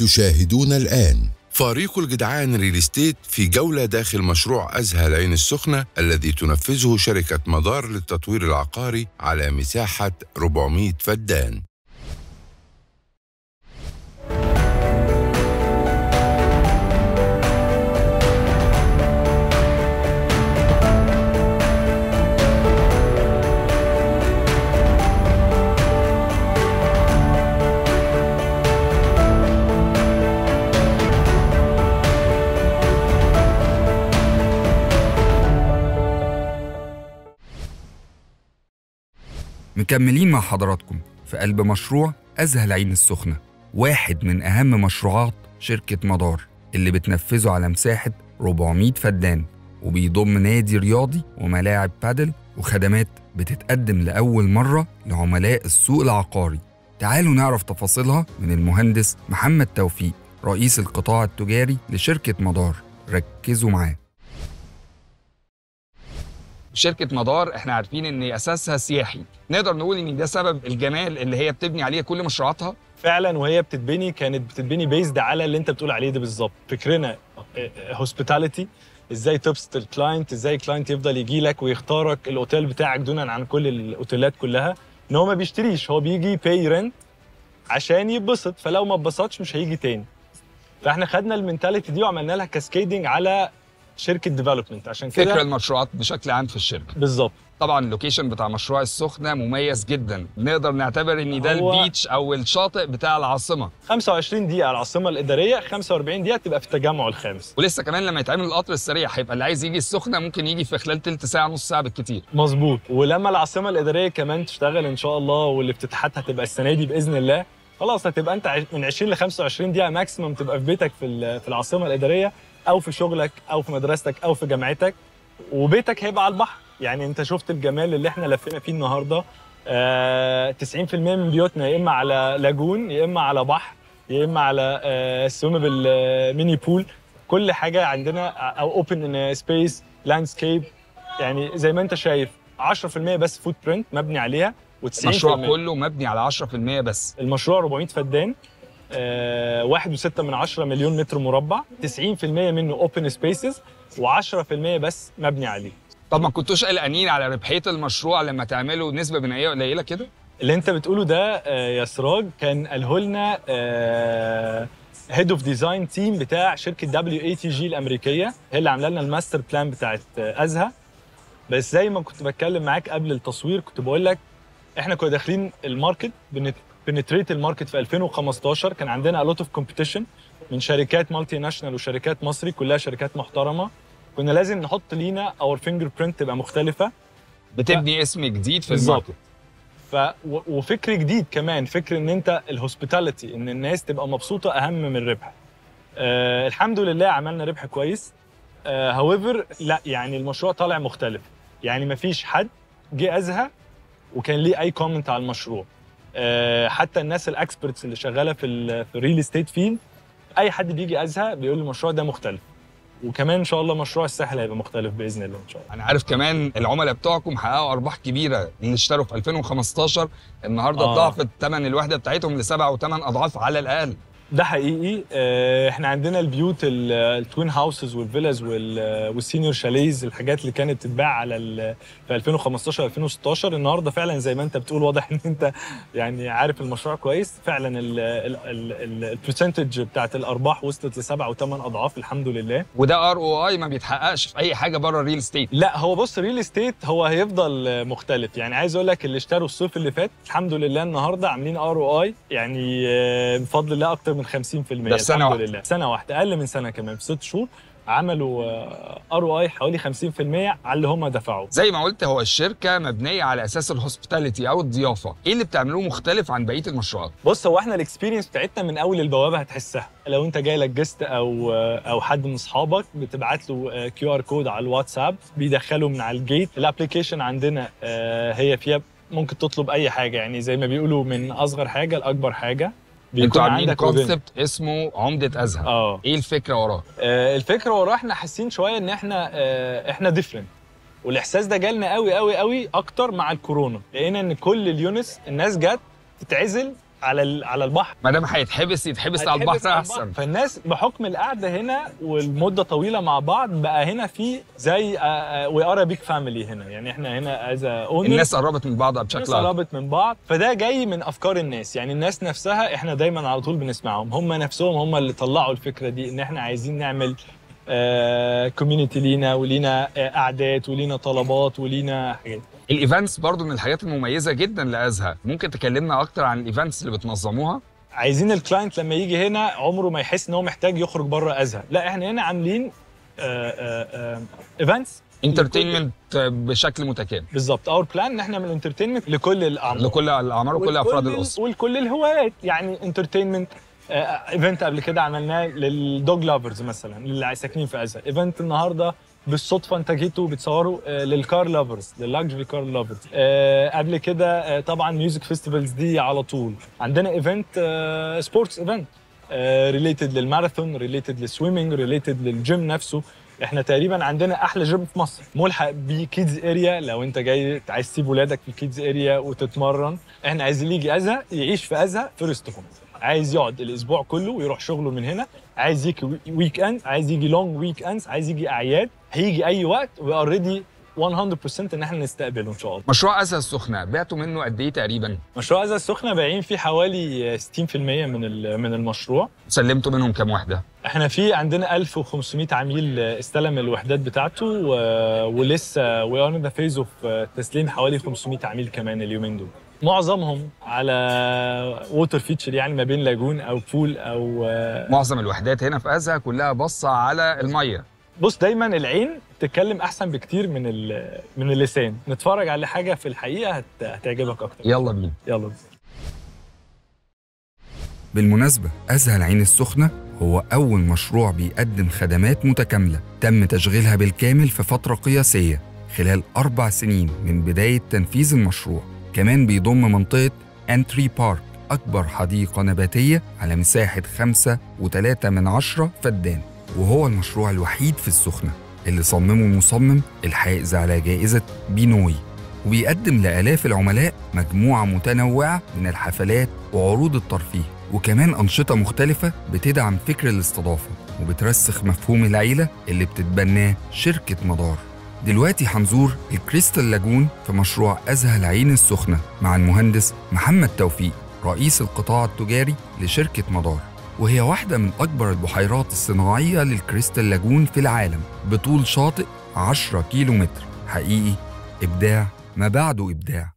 تشاهدون الآن فريق الجدعان ريل استيت في جولة داخل مشروع أزهى العين السخنة الذي تنفذه شركة مدار للتطوير العقاري على مساحة 400 فدان مكملين مع حضراتكم في قلب مشروع أزهى العين السخنة واحد من أهم مشروعات شركة مدار اللي بتنفذه على مساحة 400 فدان وبيضم نادي رياضي وملاعب بادل وخدمات بتتقدم لأول مرة لعملاء السوق العقاري تعالوا نعرف تفاصيلها من المهندس محمد توفيق رئيس القطاع التجاري لشركة مدار ركزوا معاه شركة مدار احنا عارفين ان اساسها سياحي نقدر نقول ان ده سبب الجمال اللي هي بتبني عليه كل مشروعاتها فعلا وهي بتتبني كانت بتتبني بيزد على اللي انت بتقول عليه ده بالظبط فكرنا هوسبيتاليتي ازاي تبسط الكلاينت ازاي الكلاينت يفضل يجي لك ويختارك الاوتيل بتاعك دونا عن كل الاوتيلات كلها ان هو ما بيشتريش هو بيجي باي رنت عشان يتبسط فلو ما اتبسطش مش هيجي تاني فاحنا خدنا المينتاليتي دي وعملنا لها كاسكيدنج على شركه ديفلوبمنت عشان فكرة كده المشروعات بشكل عام في الشركة بالظبط طبعا اللوكيشن بتاع مشروع السخنة مميز جدا نقدر نعتبر ان ده هو- البيتش او الشاطئ بتاع العاصمة 25 دقيقه على العاصمه الاداريه 45 دقيقه تبقى في التجمع الخامس ولسه كمان لما يتعمل القطر السريع هيبقى اللي عايز يجي السخنة ممكن يجي في خلال تلت ساعة نص ساعة بالكتير مظبوط ولما العاصمه الاداريه كمان تشتغل ان شاء الله والافتتاحات هتبقى السنه دي باذن الله خلاص هتبقى انت عش- من 20 ل 25 دقيقه ماكسيمم تبقى في بيتك في ال- في العاصمه الاداريه او في شغلك او في مدرستك او في جامعتك وبيتك هيبقى على البحر يعني انت شفت الجمال اللي احنا لفينا فيه النهارده آه 90% من بيوتنا يا اما على لاجون يا اما على بحر يا اما على آه سويمبل ميني بول كل حاجه عندنا او اوبن سبيس لاندسكيب يعني زي ما انت شايف 10% بس فوت برنت مبني عليها و90% المشروع كله مبني على 10% بس المشروع 400 فدان آه، واحد وستة من عشرة مليون متر مربع 90% منه اوبن سبيسز و10% بس مبني عليه طب ما كنتوش قلقانين على ربحية المشروع لما تعملوا نسبة بنائية قليلة كده اللي انت بتقوله ده آه، يا سراج كان قاله لنا هيد اوف ديزاين تيم بتاع شركه دبليو اي تي جي الامريكيه هي اللي عامله لنا الماستر بلان بتاعت آه، ازها بس زي ما كنت بتكلم معاك قبل التصوير كنت بقول لك احنا كنا داخلين الماركت بنتريت الماركت في 2015 كان عندنا a lot of competition من شركات مالتي ناشونال وشركات مصري كلها شركات محترمه كنا لازم نحط لينا اور فينجر برنت تبقى مختلفه بتبني اسم جديد في بالظبط. الماركت ف و- وفكر جديد كمان فكر ان انت الهوسبيتاليتي ان الناس تبقى مبسوطه اهم من الربح آه الحمد لله عملنا ربح كويس هاويفر لا يعني المشروع طالع مختلف يعني مفيش حد جه ازهى وكان ليه اي كومنت على المشروع آه حتى الناس الاكسبرتس اللي شغاله في ال في الريل استيت فيلد اي حد بيجي ازهى بيقول المشروع ده مختلف وكمان ان شاء الله مشروع الساحل هيبقى مختلف باذن الله ان شاء الله انا عارف كمان العملاء بتوعكم حققوا ارباح كبيره اللي اشتروا في 2015 النهارده آه. ضعفت ثمن الوحده بتاعتهم لسبع وثمان اضعاف على الاقل ده حقيقي آه، احنا عندنا البيوت ال- التوين هاوسز والفيلاز وال- والسينيور شاليز الحاجات اللي كانت تتباع على ال- في 2015 2016 النهارده فعلا زي ما انت بتقول واضح ان انت يعني عارف المشروع كويس فعلا البرسنتج بتاعت الارباح وصلت لسبع وثمان اضعاف الحمد لله وده ار او اي ما بيتحققش في اي حاجه بره الريل استيت لا هو بص ريل استيت هو هيفضل مختلف يعني عايز اقول لك اللي اشتروا الصيف اللي فات الحمد لله النهارده عاملين ار او اي يعني آه، بفضل الله اكتر من 50% ده في سنة الحمد واحدة. لله سنه واحده اقل من سنه كمان في ست شهور عملوا ار او اي حوالي 50% على اللي هم دفعوه زي ما قلت هو الشركه مبنيه على اساس الهوسبيتاليتي او الضيافه ايه اللي بتعملوه مختلف عن بقيه المشروعات بص هو احنا الاكسبيرينس بتاعتنا من اول البوابه هتحسها لو انت جاي لك جست او او حد من اصحابك بتبعت له كيو ار كود على الواتساب بيدخله من على الجيت الابلكيشن عندنا آه، هي فيها ممكن تطلب اي حاجه يعني زي ما بيقولوا من اصغر حاجه لاكبر حاجه انتوا عاملين within. كونسبت اسمه عمده ازهى اه ايه الفكره وراه آه، الفكره وراه احنا حاسين شويه ان احنا آه، احنا ديفرنت والاحساس ده جالنا قوي قوي قوي اكتر مع الكورونا لقينا ان كل اليونس الناس جت تتعزل على ال- على البحر ما دام هيتحبس يتحبس على هيتحبس البحر احسن فالناس بحكم القعده هنا والمده طويله مع بعض بقى هنا في زي وي ار بيج فاميلي هنا يعني احنا هنا از اونر الناس قربت من بعضها الناس بشكل اكبر قربت من بعض فده جاي من افكار الناس يعني الناس نفسها احنا دايما على طول بنسمعهم هم نفسهم هم اللي طلعوا الفكره دي ان احنا عايزين نعمل كوميونتي لينا ولينا آه، قعدات ولينا طلبات ولينا حاجات الايفنتس برضو من الحاجات المميزه جدا لازها ممكن تكلمنا اكتر عن الايفنتس اللي بتنظموها عايزين الكلاينت لما يجي هنا عمره ما يحس ان هو محتاج يخرج بره ازهى لا احنا هنا عاملين ايفنتس انترتينمنت بشكل متكامل بالظبط اور بلان ان احنا نعمل انترتينمنت لكل الاعمار لكل الاعمار وكل افراد ال- الاسره ولكل الهوايات يعني انترتينمنت ايفنت قبل كده عملناه للدوج لافرز مثلا اللي ساكنين في ازهى ايفنت النهارده بالصدفه انت جيتوا بتصوروا آه، للكار لافرز لللاكجري كار لافرز قبل كده آه، طبعا ميوزك فيستيفالز دي على طول عندنا ايفنت سبورتس ايفنت ريليتد للماراثون ريليتد للسويمنج ريليتد للجيم نفسه احنا تقريبا عندنا احلى جيم في مصر ملحق بكيدز اريا لو انت جاي عايز تسيب ولادك في الكيدز اريا وتتمرن احنا عايزين يجي ازهى يعيش في ازهى في ريستهم عايز يقعد الاسبوع كله ويروح شغله من هنا عايز يجي ويك اند عايز يجي لونج ويك اندز عايز يجي اعياد هيجي اي وقت وي اوريدي 100% ان احنا نستقبله ان شاء الله مشروع ازهى السخنه بعتوا منه قد ايه تقريبا مشروع ازهى السخنه بايعين فيه حوالي 60% من ال- من المشروع سلمتوا منهم كام وحده احنا في عندنا 1500 عميل استلم الوحدات بتاعته و- ولسه وي ار ذا فيز اوف تسليم حوالي 500 عميل كمان اليومين دول معظمهم على ووتر فيتشر يعني ما بين لاجون او بول او معظم الوحدات هنا في ازهى كلها باصه على الميه بص دايما العين تتكلم احسن بكتير من ال- من اللسان نتفرج على حاجه في الحقيقه هت- هتعجبك اكتر يلا بينا يلا بينا. بالمناسبة أزهى العين السخنة هو أول مشروع بيقدم خدمات متكاملة تم تشغيلها بالكامل في فترة قياسية خلال أربع سنين من بداية تنفيذ المشروع كمان بيضم منطقة أنتري بارك أكبر حديقة نباتية على مساحة خمسة وتلاتة من عشرة فدان وهو المشروع الوحيد في السخنة اللي صممه المصمم الحائز على جائزة بينوي وبيقدم لآلاف العملاء مجموعة متنوعة من الحفلات وعروض الترفيه وكمان أنشطة مختلفة بتدعم فكر الاستضافة وبترسخ مفهوم العيلة اللي بتتبناه شركة مدار دلوقتي هنزور الكريستال لاجون في مشروع أزهى العين السخنة مع المهندس محمد توفيق رئيس القطاع التجاري لشركة مدار وهي واحدة من أكبر البحيرات الصناعية للكريستال لاجون في العالم بطول شاطئ 10 كيلو متر حقيقي إبداع ما بعده إبداع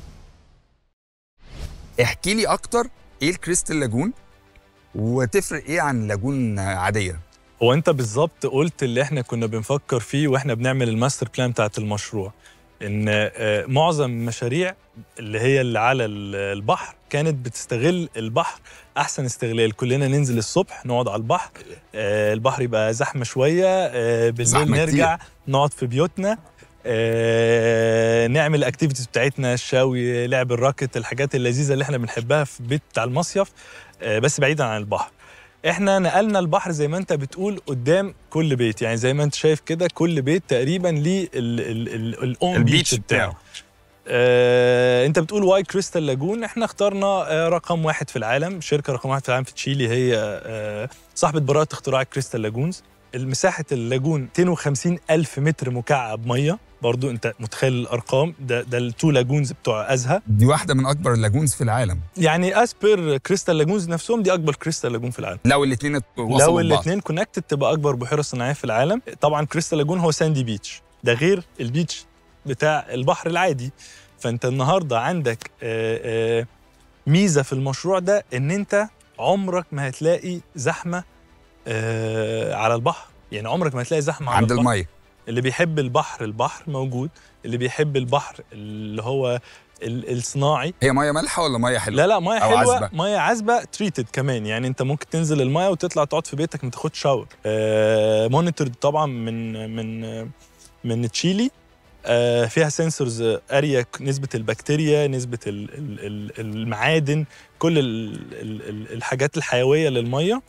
احكي لي أكتر إيه الكريستال لاجون وتفرق إيه عن لاجون عادية هو انت بالظبط قلت اللي احنا كنا بنفكر فيه واحنا بنعمل الماستر بلان بتاعت المشروع ان آه، معظم المشاريع اللي هي اللي على ال- البحر كانت بتستغل البحر احسن استغلال كلنا ننزل الصبح نقعد على البحر آه، البحر يبقى زحمه شويه آه، بالليل زحمة نرجع نقعد في بيوتنا آه، نعمل الاكتيفيتيز بتاعتنا الشاوي لعب الراكت الحاجات اللذيذه اللي احنا بنحبها في البيت بتاع المصيف آه، بس بعيدا عن البحر احنا نقلنا البحر زي ما انت بتقول قدام كل بيت يعني زي ما انت شايف كده كل بيت تقريبا ليه الاون البيتش بيتش بتاعه بتاعه. آه، انت بتقول واي كريستال لاجون احنا اخترنا آه، رقم واحد في العالم شركه رقم واحد في العالم في تشيلي هي آه، صاحبه براءه اختراع كريستال لاجونز مساحه اللاجون 250 الف متر مكعب ميه برضو انت متخيل الارقام ده ده التو لاجونز بتوع ازهى دي واحدة من أكبر اللاجونز في العالم يعني اسبر كريستال لاجونز نفسهم دي اكبر كريستال لاجون في العالم لو الاثنين لو وصلوا لبعض الاثنين كونكتد تبقى اكبر بحيره صناعيه في العالم طبعا كريستال لاجون هو ساندي بيتش ده غير البيتش بتاع البحر العادي فانت النهارده عندك آه، آه، ميزه في المشروع ده ان انت عمرك ما هتلاقي زحمه آه، على البحر يعني عمرك ما هتلاقي زحمه على عند البحر المية اللي بيحب البحر البحر موجود اللي بيحب البحر اللي هو ال- الصناعي هي مية مالحة ولا مية حلوة؟ لا لا ميه أو حلوه عذبة. ميه عذبه تريتد كمان يعني انت ممكن تنزل الميه وتطلع تقعد في بيتك ما تاخدش شاور آه مونيتورد طبعا من من من تشيلي آه فيها سنسورز اريا نسبه البكتيريا نسبه ال- ال- ال- المعادن كل ال ال ال الحاجات الحيويه للميه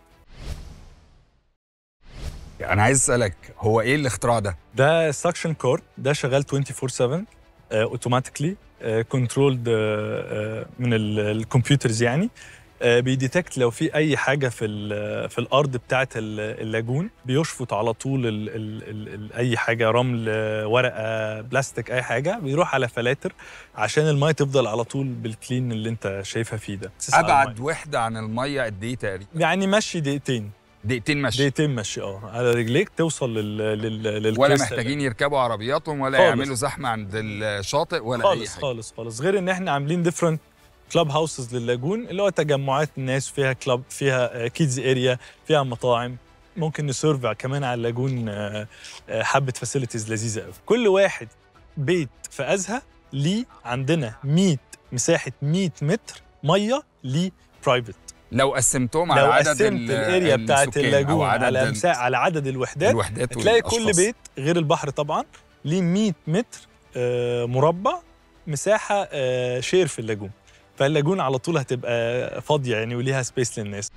أنا عايز أسألك هو إيه الاختراع ده؟ ده سكشن كورد ده شغال 24 7 اوتوماتيكلي كنترولد من الكمبيوترز يعني آه، بيديتكت لو في اي حاجه في ال- في الارض بتاعه ال- اللاجون بيشفط على طول ال ال ال ال اي حاجه رمل آه، ورقه بلاستيك اي حاجه بيروح على فلاتر عشان الميه تفضل على طول بالكلين اللي انت شايفها فيه ده ابعد وحده عن الميه قد ايه تقريبا يعني مشي دقيقتين دقيقتين مشي دقيقتين مشي اه على رجليك توصل لل لل لل ولا محتاجين يركبوا عربياتهم ولا خالص. يعملوا زحمه عند الشاطئ ولا اي خالص حاجه خالص خالص غير ان احنا عاملين ديفرنت كلاب هاوسز للاجون اللي هو تجمعات الناس فيها كلاب فيها كيدز اريا فيها مطاعم ممكن نسيرف كمان على اللاجون آه، آه، حبه فاسيلتيز لذيذه قوي كل واحد بيت في ازهى ليه عندنا 100 مساحه 100 متر ميه ليه برايفت لو قسمتهم على لو عدد قسمت ال- الاريا بتاعت السكان أو اللاجون عدد على ال- مساحه على عدد الوحدات الوحدات تلاقي كل والأشخاص. بيت غير البحر طبعا ليه 100 متر آه، مربع مساحه آه، شير في اللاجون فاللاجون على طول هتبقى فاضيه يعني وليها سبيس للناس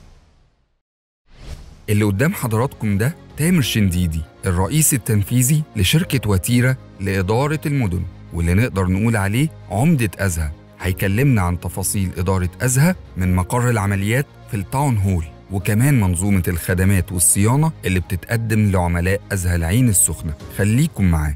اللي قدام حضراتكم ده تامر شنديدي الرئيس التنفيذي لشركة وتيرة لإدارة المدن واللي نقدر نقول عليه عمدة أزهى هيكلمنا عن تفاصيل إدارة أزهى من مقر العمليات في التاون هول وكمان منظومة الخدمات والصيانة اللي بتتقدم لعملاء أزهى العين السخنة خليكم معاه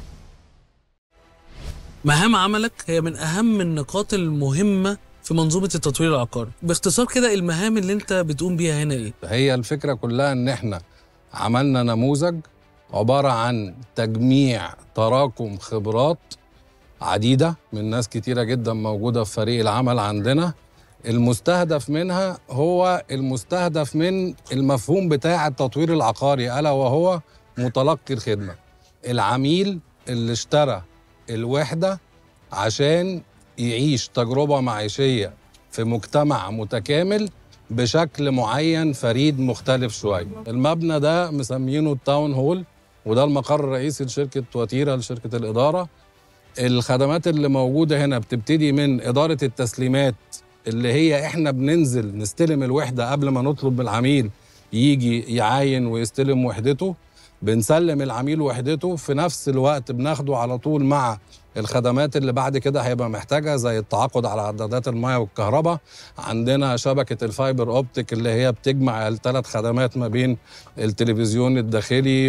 مهام عملك هي من أهم النقاط المهمة في منظومة التطوير العقاري باختصار كده المهام اللي انت بتقوم بيها هنا ايه؟ هي الفكرة كلها إن إحنا عملنا نموذج عبارة عن تجميع تراكم خبرات عديدة من ناس كتيرة جدا موجودة في فريق العمل عندنا المستهدف منها هو المستهدف من المفهوم بتاع التطوير العقاري ألا وهو متلقي الخدمة العميل اللي اشترى الوحدة عشان يعيش تجربة معيشية في مجتمع متكامل بشكل معين فريد مختلف شويه المبنى ده مسمينه التاون هول وده المقر الرئيسي لشركه وتيره لشركه الاداره الخدمات اللي موجوده هنا بتبتدي من اداره التسليمات اللي هي احنا بننزل نستلم الوحده قبل ما نطلب من العميل يجي يعاين ويستلم وحدته بنسلم العميل وحدته في نفس الوقت بناخده على طول مع الخدمات اللي بعد كده هيبقى محتاجها زي التعاقد على عدادات المياه والكهرباء عندنا شبكة الفايبر اوبتيك اللي هي بتجمع الثلاث خدمات ما بين التلفزيون الداخلي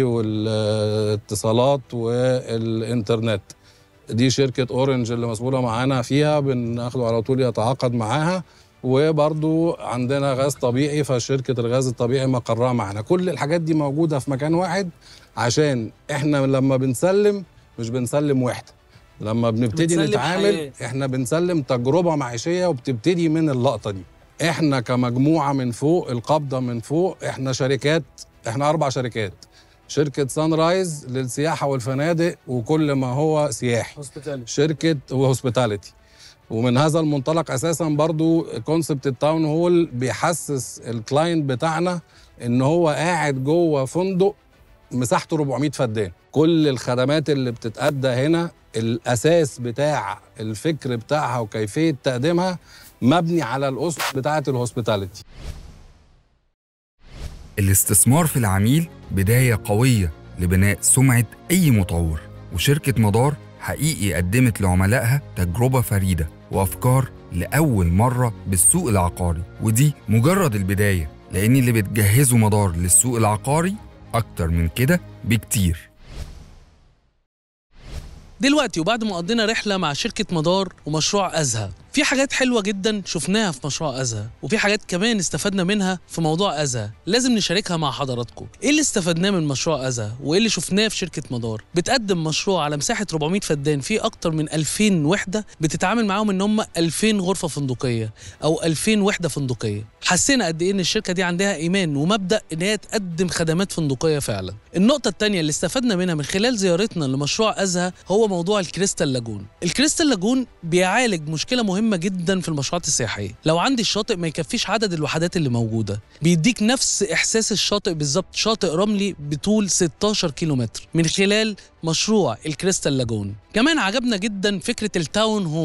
والاتصالات والإنترنت دي شركة أورنج اللي مسؤولة معانا فيها بناخده على طول يتعاقد معاها وبرضو عندنا غاز طبيعي فشركة الغاز الطبيعي مقرها معانا كل الحاجات دي موجودة في مكان واحد عشان احنا لما بنسلم مش بنسلم وحدة لما بنبتدي بتسلم نتعامل حياة. احنا بنسلم تجربة معيشية وبتبتدي من اللقطة دي احنا كمجموعة من فوق القبضة من فوق احنا شركات احنا أربع شركات شركة سان رايز للسياحة والفنادق وكل ما هو سياحي شركة وهوسبيتاليتي ومن هذا المنطلق اساسا برضو كونسبت التاون هول بيحسس الكلاينت بتاعنا ان هو قاعد جوه فندق مساحته 400 فدان كل الخدمات اللي بتتأدى هنا الاساس بتاع الفكر بتاعها وكيفيه تقديمها مبني على الاسس بتاعه الهوسبيتاليتي الاستثمار في العميل بداية قوية لبناء سمعة أي مطور وشركة مدار حقيقي قدمت لعملائها تجربة فريدة وأفكار لأول مرة بالسوق العقاري ودي مجرد البداية لأن اللي بتجهزه مدار للسوق العقاري أكتر من كده بكتير دلوقتي وبعد ما قضينا رحلة مع شركة مدار ومشروع أزهى في حاجات حلوة جدا شفناها في مشروع أزهى وفي حاجات كمان استفدنا منها في موضوع أزهى لازم نشاركها مع حضراتكم إيه اللي استفدناه من مشروع أزهى وإيه اللي شفناه في شركة مدار بتقدم مشروع على مساحة 400 فدان فيه أكتر من 2000 وحدة بتتعامل معاهم إن هم 2000 غرفة فندقية أو 2000 وحدة فندقية حسينا قد إيه إن الشركة دي عندها إيمان ومبدأ إن هي تقدم خدمات فندقية فعلا النقطة التانية اللي استفدنا منها من خلال زيارتنا لمشروع أزهى هو موضوع الكريستال لاجون الكريستال لاجون بيعالج مشكلة مهمة جدا في المشروعات السياحية لو عندي الشاطئ ما يكفيش عدد الوحدات اللي موجودة بيديك نفس إحساس الشاطئ بالظبط شاطئ رملي بطول 16 كيلومتر من خلال مشروع الكريستال لاجون كمان عجبنا جدا فكرة التاون هوم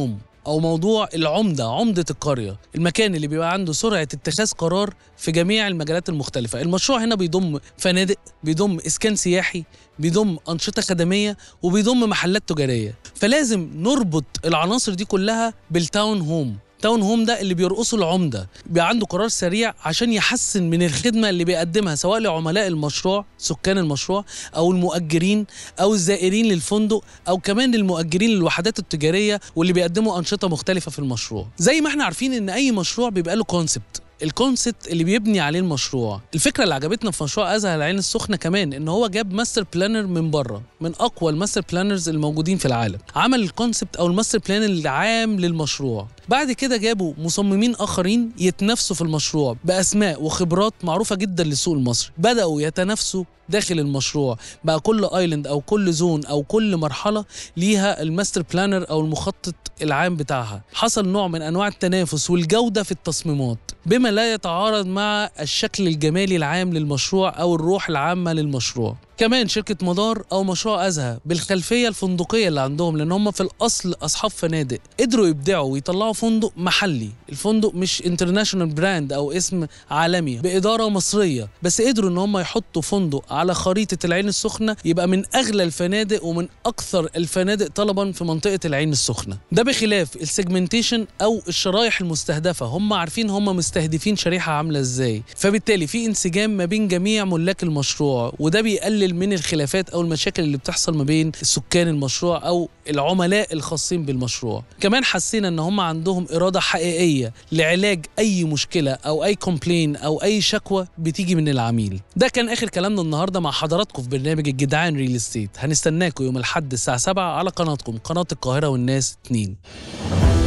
او موضوع العمده عمده القريه المكان اللي بيبقى عنده سرعه اتخاذ قرار في جميع المجالات المختلفه المشروع هنا بيضم فنادق بيضم اسكان سياحي بيضم انشطه خدميه وبيضم محلات تجاريه فلازم نربط العناصر دي كلها بالتاون هوم تاون هوم ده اللي بيرقصه العمده بيبقى عنده قرار سريع عشان يحسن من الخدمه اللي بيقدمها سواء لعملاء المشروع سكان المشروع او المؤجرين او الزائرين للفندق او كمان المؤجرين للوحدات التجاريه واللي بيقدموا انشطه مختلفه في المشروع زي ما احنا عارفين ان اي مشروع بيبقى له كونسبت الكونسبت اللي بيبني عليه المشروع الفكره اللي عجبتنا في مشروع ازهر العين السخنه كمان ان هو جاب ماستر بلانر من بره من اقوى الماستر بلانرز الموجودين في العالم عمل الكونسبت او الماستر بلان العام للمشروع بعد كده جابوا مصممين اخرين يتنافسوا في المشروع باسماء وخبرات معروفه جدا للسوق المصري بداوا يتنافسوا داخل المشروع بقى كل ايلاند او كل زون او كل مرحله ليها الماستر بلانر او المخطط العام بتاعها حصل نوع من انواع التنافس والجوده في التصميمات بما لا يتعارض مع الشكل الجمالي العام للمشروع او الروح العامه للمشروع كمان شركة مدار أو مشروع أزهى بالخلفية الفندقية اللي عندهم لأن هم في الأصل أصحاب فنادق قدروا يبدعوا ويطلعوا فندق محلي الفندق مش انترناشونال براند أو اسم عالمي بإدارة مصرية بس قدروا إن هم يحطوا فندق على خريطة العين السخنة يبقى من أغلى الفنادق ومن أكثر الفنادق طلبا في منطقة العين السخنة ده بخلاف السيجمنتيشن أو الشرايح المستهدفة هم عارفين هم مستهدفين شريحة عاملة إزاي فبالتالي في انسجام ما بين جميع ملاك المشروع وده بيقلل من الخلافات او المشاكل اللي بتحصل ما بين سكان المشروع او العملاء الخاصين بالمشروع كمان حسينا ان هم عندهم اراده حقيقيه لعلاج اي مشكله او اي كومبلين او اي شكوى بتيجي من العميل ده كان اخر كلامنا النهارده مع حضراتكم في برنامج الجدعان ريل استيت هنستناكم يوم الاحد الساعه 7 على قناتكم قناه القاهره والناس 2